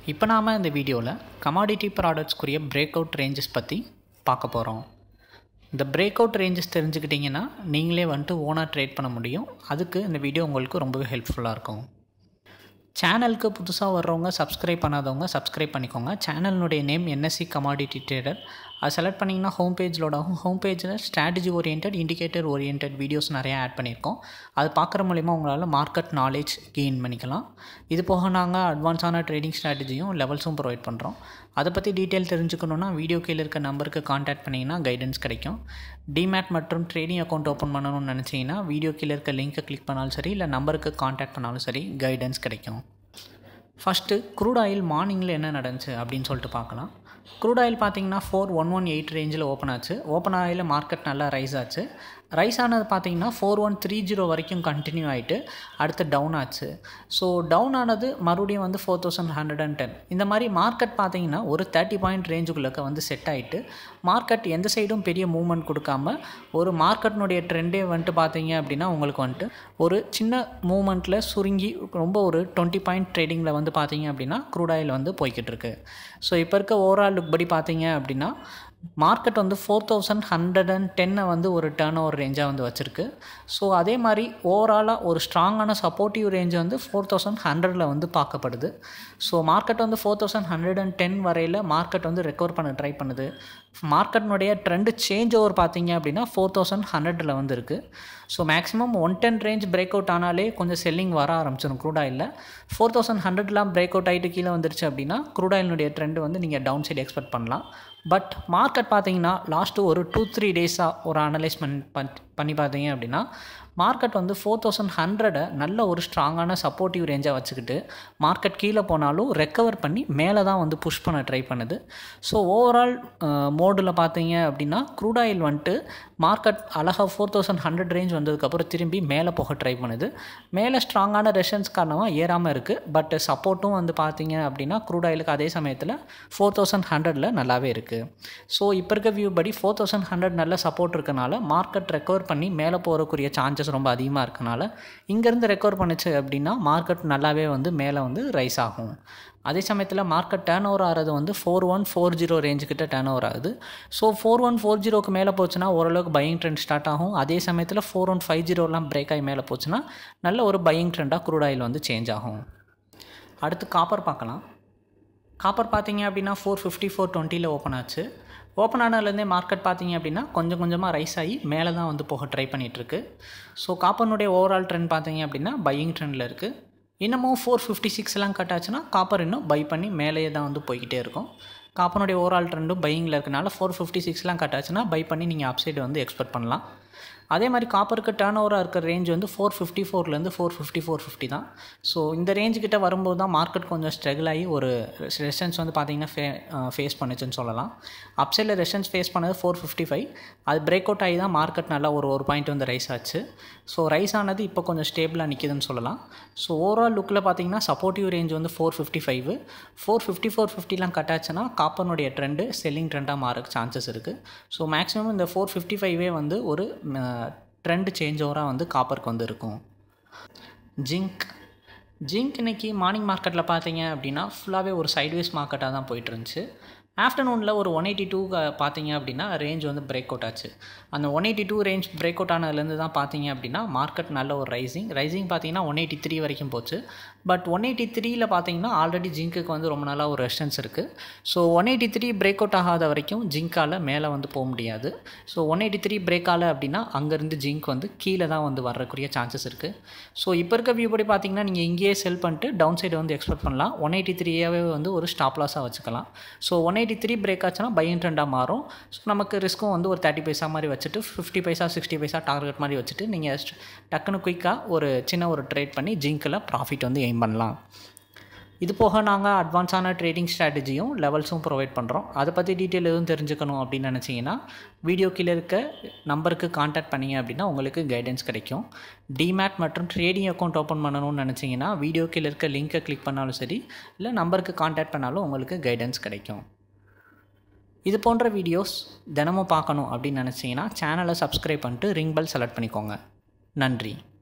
இப்போ நாம் இந்த வீடியோவில் கமாடிட்டி ப்ராடக்ட்ஸ்க்குரிய பிரேக் அவுட் ரேஞ்சஸ் பற்றி பார்க்க போகிறோம் இந்த பிரேக் அவுட் ரேஞ்சஸ் தெரிஞ்சுக்கிட்டிங்கன்னா நீங்களே வந்துட்டு ஓனாக ட்ரேட் பண்ண முடியும் அதுக்கு இந்த வீடியோ உங்களுக்கு ரொம்பவே ஹெல்ப்ஃபுல்லாக இருக்கும் சேனலுக்கு புதுசாக வர்றவங்க சப்ஸ்கிரைப் பண்ணாதவங்க சப்ஸ்கிரைப் பண்ணிக்கோங்க சேனலினுடைய நேம் என்எஸ்சி கமாடிட்டி ட்ரேடர் அது செலக்ட் பண்ணிங்கன்னா ஹோம் பேஜ் லோட் ஆகும் ஹோம் பேஜில் strategy orient indicator orient videos நிறையா ஆட் பண்ணியிருக்கோம் அது பார்க்குற மூலிமா உங்களால் மார்க்கெட் நாலேஜ் கெயின் பண்ணிக்கலாம் இது போக நாங்கள் அட்வான்ஸான ட்ரேடிங் ஸ்ட்ராட்டஜியும் லெவல்ஸும் ப்ரொவைட் பண்ணுறோம் அதை பற்றி டீட்டெயில் தெரிஞ்சுக்கணுன்னா வீடியோ கீழே இருக்க நம்பருக்கு காண்டாக்ட் பண்ணிங்கன்னா கைடன்ஸ் கிடைக்கும் டிமேட் மற்றும் ட்ரேடிங் அக்கௌண்ட் ஓப்பன் பண்ணணும்னு நினச்சிங்கன்னா வீடியோ கீழே இருக்க லிங்க்கை கிளிக் பண்ணாலும் சரி இல்லை நம்பருக்கு காண்டாக்ட் பண்ணாலும் சரி கைடன்ஸ் கிடைக்கும் ஃபஸ்ட்டு க்ரூட் ஆயில் மார்னிங்கில் என்ன நடந்துச்சு அப்படின்னு சொல்லிட்டு பார்க்கலாம் க்ரூட் ஆயில் பார்த்தீங்கன்னா ஃபோர் ஒன் ஒன் எயிட் ரேஞ்சில் ஓப்பன் ஆச்சு ஓப்பன் ஆயில் மார்க்கெட் நல்லா ரைஸ் ஆச்சு ரைஸ் ஆனது பார்த்தீங்கன்னா ஃபோர் ஒன் த்ரீ ஜீரோ வரைக்கும் கண்டினியூ ஆகிட்டு அடுத்து டவுன் ஆச்சு ஸோ டவுன் ஆனது மறுபடியும் வந்து four thousand hundred and ten இந்த மாதிரி மார்க்கெட் பார்த்தீங்கன்னா ஒரு தேர்ட்டி பாயிண்ட் ரேஞ்சுக்குள்ளே வந்து செட் ஆகிட்டு மார்க்கெட் எந்த சைடும் பெரிய மூவ்மெண்ட் கொடுக்காம ஒரு மார்க்கெட்னுடைய ட்ரெண்டே வந்துட்டு பார்த்தீங்க அப்படின்னா உங்களுக்கு வந்துட்டு ஒரு சின்ன மூவ்மெண்ட்டில் சுருங்கி ரொம்ப ஒரு டுவெண்ட்டி பாயிண்ட் ட்ரேடிங்கில் வந்து பார்த்தீங்க அப்படின்னா க்ரூட் ஆயில் வந்து போய்கிட்டு இருக்கு ஸோ இப்போ இருக்க ஓவரால் லுக் படி பார்த்தீங்க அப்படின்னா மார்க்கெட் வந்து ஃபோர் தௌசண்ட் ஹண்ட்ரட் அண்ட் டென்னை வந்து ஒரு டேர்ன் ஓவர் ரேஞ்சாக வந்து வச்சுருக்கு ஸோ அதே மாதிரி ஓவராலாக ஒரு ஸ்ட்ராங்கான சப்போர்ட்டிவ் ரேஞ்ச் வந்து ஃபோர் தௌசண்ட் ஹண்ட்ரடில் வந்து பார்க்கப்படுது ஸோ மார்க்கெட் வந்து four thousand hundred and ten வரையில் மார்க்கெட் வந்து ரெக்கவர் பண்ண ட்ரை பண்ணுது மார்க்கெட்னுடைய ட்ரெண்டு சேஞ்ச் ஓவர் பார்த்தீங்க அப்படின்னா ஃபோர் தௌசண்ட் ஹண்ட்ரடில் வந்து இருக்குது so maximum one ten range break out ஆனாலே கொஞ்சம் செல்லிங் வர ஆரம்பிச்சிடும் க்ரூட் ஆயிலில் ஃபோர் தௌசண்ட் ஹண்ட்ரட்லாம் பிரேக் அவுட் ஆகிட்டு கீழே வந்துருச்சு அப்படின்னா க்ரூட் ஆயிலினுடைய ட்ரெண்டு வந்து நீங்கள் டவுன் சைடு எக்ஸ்பெக்ட் பண்ணலாம் பட் மார்க்கெட் பார்த்தீங்கன்னா லாஸ்ட்டு ஒரு டூ த்ரீ டேஸாக ஒரு அனலைஸ் பண்ணி பண்ணி பார்த்தீங்க அப்படின்னா மார்க்கெட் வந்து ஃபோர் தௌசண்ட் ஹண்ட்ரடை நல்ல ஒரு ஸ்ட்ராங்கான சப்போர்ட்டிவ் ரேஞ்சாக வச்சுக்கிட்டு மார்க்கெட் கீழே போனாலும் ரெக்கவர் பண்ணி மேலே தான் வந்து புஷ் பண்ண ட்ரை பண்ணுது ஸோ ஓவரால் மோடில் பார்த்தீங்க அப்படின்னா க்ரூட் ஆயில் வந்துட்டு மார்க்கெட் அழகாக ஃபோர் தௌசண்ட் ஹண்ட்ரட் ரேஞ்ச் வந்ததுக்கப்புறம் திரும்பி மேலே போக ட்ரை பண்ணுது மேலே ஸ்ட்ராங்கான ரெஷன்ஸ் காரணமாக ஏறாமல் இருக்குது பட் சப்போர்ட்டும் வந்து பார்த்தீங்க அப்படின்னா க்ரூட் ஆயிலுக்கு அதே சமயத்தில் ஃபோர் தௌசண்ட் ஹண்ட்ரடில் நல்லாவே இருக்குது ஸோ இப்போ இருக்க வியூ படி ஃபோர் தௌசண்ட் ஹண்ட்ரட் நல்ல சப்போர்ட் இருக்கனால மார்க்கெட் ரெக்கவர் பண்ணி மேலே போகிறக்குரிய சான்சஸ் ரொம்ப அதிகமாக இருக்கனால இங்கேருந்து ரெக்கவர் பண்ணுச்சு அப்படின்னா மார்க்கெட் நல்லாவே வந்து மேலே வந்து ரைஸ் ஆகும் அதே சமயத்தில் மார்க்கெட் டேர்ன் ஓவர் ஆகிறது வந்து ஃபோர் ஒன் ஃபோர் ஜீரோ ரேஞ்சுக்கிட்ட டேர்ன் ஓவர் ஆகுது ஸோ ஃபோர் ஒன் ஃபோர் ஜீரோக்கு மேலே போச்சுன்னா ஓரளவுக்கு பையிங் ட்ரெண்ட் ஸ்டார்ட் ஆகும் அதே சமயத்தில் ஃபோர் ஒன் ஃபைவ் ஜீரோலாம் பிரேக் ஆகி மேலே போச்சுன்னா நல்ல ஒரு பையிங் ட்ரெண்டாக க்ரூட் ஆயில் வந்து சேஞ்ச் ஆகும் அடுத்து காப்பர் பார்க்கலாம் காப்பர் பார்த்தீங்க அப்படின்னா ஃபோர் ஃபிஃப்டி ஃபோர் டுவெண்ட்டியில் ஓப்பன் ஆச்சு ஓப்பன் ஆனதுலேருந்தே மார்க்கெட் பார்த்தீங்க அப்படின்னா கொஞ்சம் கொஞ்சமாக ரைஸ் ஆகி மேலே தான் வந்து போக ட்ரை பண்ணிகிட்ருக்கு ஸோ காப்பர்னுடைய ஓவரால் ட்ரெண்ட் பார்த்தீங்க அப்படின்னா பையிங் ட்ரெண்டில் இருக்குது இன்னமும் ஃபோர் ஃபிஃப்டி சிக்ஸ்லாம் கட் ஆச்சுன்னா காப்பர் இன்னும் பை பண்ணி மேலேயே தான் வந்து போய்கிட்டே இருக்கும் காப்பனுடைய ஓவரால் ட்ரெண்டும் பையிங்கில் இருக்கனால ஃபோர் ஃபிஃப்டி சிக்ஸ்லாம் கட் ஆச்சுன்னா பை பண்ணி நீங்கள் அப்சைடு வந்து எக்ஸ்பெக்ட் பண்ணலாம் அதே மாதிரி காப்பருக்கு டேர்ன் ஓவராக இருக்கிற ரேஞ்ச் வந்து ஃபோர் ஃபிஃப்டி ஃபோர்லேருந்து ஃபோர் ஃபிஃப்டி ஃபோர் ஃபிஃப்டி தான் ஸோ இந்த ரேஞ்சு கிட்ட வரும்போது தான் மார்க்கெட் கொஞ்சம் ஸ்ட்ரகிள் ஆகி ஒரு ரெசன்ஸ் வந்து பார்த்திங்கன்னா ஃபே ஃபேஸ் பண்ணுச்சுன்னு சொல்லலாம் அப்சைடில் ரெசன்ஸ் ஃபேஸ் பண்ணது ஃபோர் ஃபிஃப்டி ஃபைவ் அது பிரேக் அவுட் ஆகி தான் மார்க்கெட் நல்லா ஒரு ஒரு பாயிண்ட் வந்து ரைஸ் ஆச்சு ஸோ ரைஸ் ஆனது இப்போ கொஞ்சம் ஸ்டேபிளாக நிற்கிதுன்னு சொல்லலாம் ஸோ ஓவரால் லுக்கில் பார்த்தீங்கன்னா சப்போர்ட்டிவ் ரேஞ்ச் வந்து four fifty five four fifty four ஃபிஃப்டிலாம் கட் ஆச்சுன்னா காப்பனுடைய ட்ரெண்டு செல்லிங் ட்ரெண்டாக மாற சான்சஸ் இருக்குது ஸோ மேக்ஸிமம் இந்த ஃபோர் ஃபிஃப்டி ஃபைவே வந்து ஒரு ட்ரெண்ட் சேஞ்ச் ஓவராக வந்து காப்பருக்கு வந்து இருக்கும் ஜிங்க் ஜிங்க் இன்றைக்கி மார்னிங் மார்க்கெட்டில் பார்த்தீங்க அப்படின்னா ஃபுல்லாகவே ஒரு சைட்வேஸ் மார்க்கெட்டாக தான் போயிட்டு இருந்துச்சு ஆஃப்டர்நூனில் ஒரு ஒன் எயிட்டி டூ பார்த்தீங்க அப்படின்னா ரேஞ்ச் வந்து பிரேக் அவுட் ஆச்சு அந்த one eighty two range break out ஆனதுலேருந்து தான் பார்த்தீங்க அப்படின்னா மார்க்கெட் நல்ல ஒரு ரைசிங் ரைசிங் பார்த்தீங்கன்னா ஒன் எயிட்டி த்ரீ வரைக்கும் போச்சு பட் ஒன் எயிட்டி த்ரீயில் பார்த்தீங்கன்னா ஆல்ரெடி ஜிங்க்குக்கு வந்து ரொம்ப நாளாக ஒரு ரெஸ்டன்ஸ் இருக்குது so one eighty three break out ஆகாத வரைக்கும் ஜிங்கால் மேலே வந்து போக முடியாது so one eighty three break ஆகலை அப்படின்னா அங்கேருந்து ஜிங்க் வந்து கீழே தான் வந்து வரக்கூடிய சான்சஸ் இருக்குது ஸோ இப்போ இருக்க வியூ படி பார்த்தீங்கன்னா நீங்கள் இங்கேயே செல் பண்ணிட்டு டவுன் சைடு வந்து எக்ஸ்பெக்ட் பண்ணலாம் ஒன் எயிட்டி த்ரீயாவே வந்து ஒரு ஸ்டாப் லாஸாக வச்சுக்கலாம் so one eighty three break ஆச்சுன்னா பையன் ட்ரெண்டாக மாறும் ஸோ நமக்கு ரிஸ்க்கும் வந்து ஒரு தேர்ட்டி பைசா மாதிரி வச்சுட்டு fifty paisa sixty paisa target மாதிரி வச்சுட்டு நீங்கள் டக்குன்னு குயிக்காக ஒரு சின்ன ஒரு ட்ரேட் பண்ணி ஜிங்க்கில் ப்ராஃபிட் வந்து எய்ம் பண்ணலாம் இது போக நாங்கள் அட்வான்ஸான ட்ரேடிங் ஸ்ட்ராட்டஜியும் லெவல்ஸும் ப்ரொவைட் பண்ணுறோம் அதை பற்றி டீட்டெயில் எதுவும் தெரிஞ்சுக்கணும் அப்படின்னு நினச்சிங்கன்னா வீடியோ கீழே இருக்க நம்பருக்கு காண்டாக்ட் பண்ணிங்க அப்படின்னா உங்களுக்கு கைடன்ஸ் கிடைக்கும் டிமேட் மற்றும் ட்ரேடிங் அக்கௌண்ட் ஓப்பன் பண்ணணும்னு நினச்சிங்கன்னா வீடியோ கீழே இருக்க லிங்க்கை கிளிக் பண்ணாலும் சரி இல்லை நம்பருக்கு காண்டாக்ட் பண்ணாலும் உங்களுக்கு கைடன்ஸ் கிடைக்கும் இது போன்ற வீடியோஸ் தினமும் பார்க்கணும் அப்படின்னு நினச்சிங்கன்னா சேனலை சப்ஸ்கிரைப் பண்ணிட்டு ரிங் பெல் செலக்ட் பண்ணிக்கோங்க நன்றி